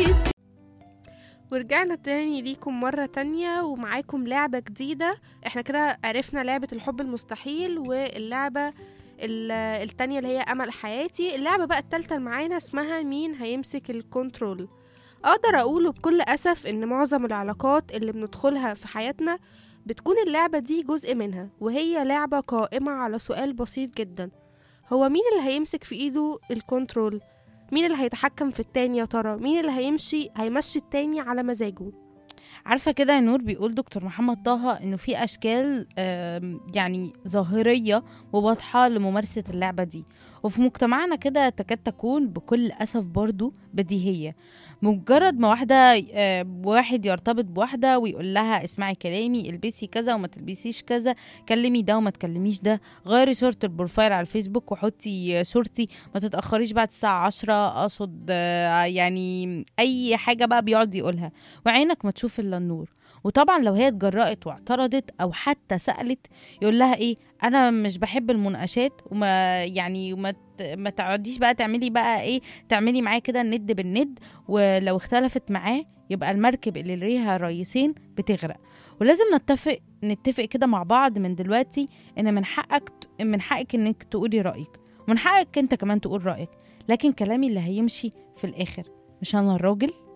أكيد ورجعنا تاني ليكم مرة تانية ومعاكم لعبة جديدة احنا كده عرفنا لعبة الحب المستحيل واللعبة ال- التانية اللي هي أمل حياتي اللعبة بقى التالتة اللي معانا اسمها مين هيمسك الكنترول أقدر أقوله بكل أسف إن معظم العلاقات اللي بندخلها في حياتنا بتكون اللعبة دي جزء منها وهي لعبة قائمة على سؤال بسيط جدا هو مين اللي هيمسك في إيده الكنترول؟ مين اللي هيتحكم في التاني يا ترى؟ مين اللي هيمشي هيمشي التاني على مزاجه؟ عارفه كده يا نور بيقول دكتور محمد طه انه في اشكال آم، يعني ظاهريه وواضحه لممارسه اللعبه دي وفي مجتمعنا كده تكاد تكون بكل اسف برضو بديهيه مجرد ما واحده آه، واحد يرتبط بواحده ويقول لها اسمعي كلامي البسي كذا وما تلبسيش كذا كلمي ده وما تكلميش ده غيري صوره البروفايل على الفيسبوك وحطي آه، صورتي ما تتاخريش بعد الساعه 10 اقصد آه، يعني اي حاجه بقى بيقعد يقولها وعينك ما تشوف الا النور وطبعا لو هي اتجرأت واعترضت او حتى سألت يقول لها ايه انا مش بحب المناقشات وما يعني وما ت- ما تقعديش بقى تعملي بقى ايه تعملي معاه كده الند بالند ولو اختلفت معاه يبقى المركب اللي ليها رئيسين بتغرق ولازم نتفق نتفق كده مع بعض من دلوقتي ان من حقك ت- من حقك انك تقولي رأيك ومن حقك انت كمان تقول رأيك لكن كلامي اللي هيمشي في الاخر مش انا الراجل